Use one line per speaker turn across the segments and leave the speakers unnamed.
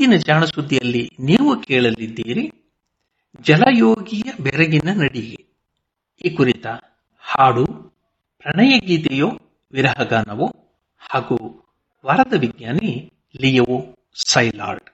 ಇಂದಿನ ಜಾಣಸುದ್ದಿಯಲ್ಲಿ ನೀವು ಕೇಳಲಿದ್ದೀರಿ ಜಲಯೋಗಿಯ ಬೆರಗಿನ ನಡಿಗೆ ಈ ಕುರಿತ ಹಾಡು ಪ್ರಣಯ ಗೀತೆಯೋ ವಿರಹಗಾನವೋ ಹಾಗೂ ವಾರದ ವಿಜ್ಞಾನಿ ಲಿಯೋ ಸೈಲಾರ್ಡ್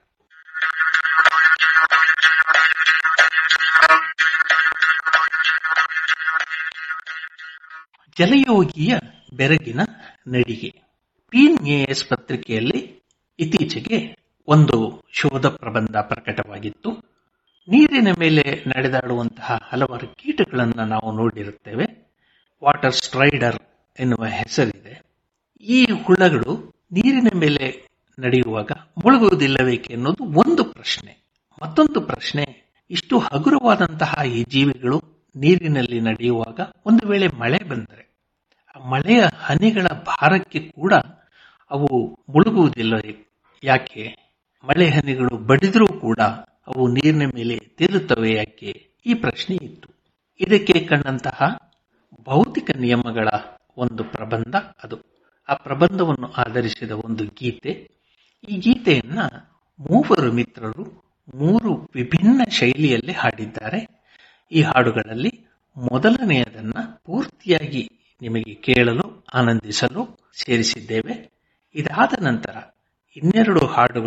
ಜಲಯೋಗಿಯ ಬೆರಗಿನ ನಡಿಗೆ ಪಿಎನ್ಎಎಸ್ ಪತ್ರಿಕೆಯಲ್ಲಿ ಇತ್ತೀಚೆಗೆ ಒಂದು ಶೋಧ ಪ್ರಬಂಧ ಪ್ರಕಟವಾಗಿತ್ತು ನೀರಿನ ಮೇಲೆ ನಡೆದಾಡುವಂತಹ ಹಲವಾರು ಕೀಟಗಳನ್ನು ನಾವು ನೋಡಿರುತ್ತೇವೆ ವಾಟರ್ ಸ್ಟ್ರೈಡರ್ ಎನ್ನುವ ಹೆಸರಿದೆ ಈ ಹುಳಗಳು ನೀರಿನ ಮೇಲೆ ನಡೆಯುವಾಗ ಮುಳುಗುವುದಿಲ್ಲವೇಕೆ ಅನ್ನೋದು ಒಂದು ಪ್ರಶ್ನೆ ಮತ್ತೊಂದು ಪ್ರಶ್ನೆ ಇಷ್ಟು ಹಗುರವಾದಂತಹ ಈ ಜೀವಿಗಳು ನೀರಿನಲ್ಲಿ ನಡೆಯುವಾಗ ಒಂದು ವೇಳೆ ಮಳೆ ಬಂದರೆ ಆ ಮಳೆಯ ಹನಿಗಳ ಭಾರಕ್ಕೆ ಕೂಡ ಅವು ಮುಳುಗುವುದಿಲ್ಲವೇ ಯಾಕೆ ಮಳೆ ಹನಿಗಳು ಬಡಿದರೂ ಕೂಡ ಅವು ನೀರಿನ ಮೇಲೆ ತೇಲುತ್ತವೆ ಯಾಕೆ ಈ ಪ್ರಶ್ನೆ ಇತ್ತು ಇದಕ್ಕೆ ಕಂಡಂತಹ ಭೌತಿಕ ನಿಯಮಗಳ ಒಂದು ಪ್ರಬಂಧ ಅದು ಆ ಪ್ರಬಂಧವನ್ನು ಆಧರಿಸಿದ ಒಂದು ಗೀತೆ ಈ ಗೀತೆಯನ್ನ ಮೂವರು ಮಿತ್ರರು ಮೂರು ವಿಭಿನ್ನ ಶೈಲಿಯಲ್ಲಿ ಹಾಡಿದ್ದಾರೆ ಈ ಹಾಡುಗಳಲ್ಲಿ ಮೊದಲನೆಯದನ್ನ ಪೂರ್ತಿಯಾಗಿ ನಿಮಗೆ ಕೇಳಲು ಆನಂದಿಸಲು ಸೇರಿಸಿದ್ದೇವೆ ಇದಾದ ನಂತರ ಇನ್ನೆರಡು ಹಾಡುಗಳನ್ನು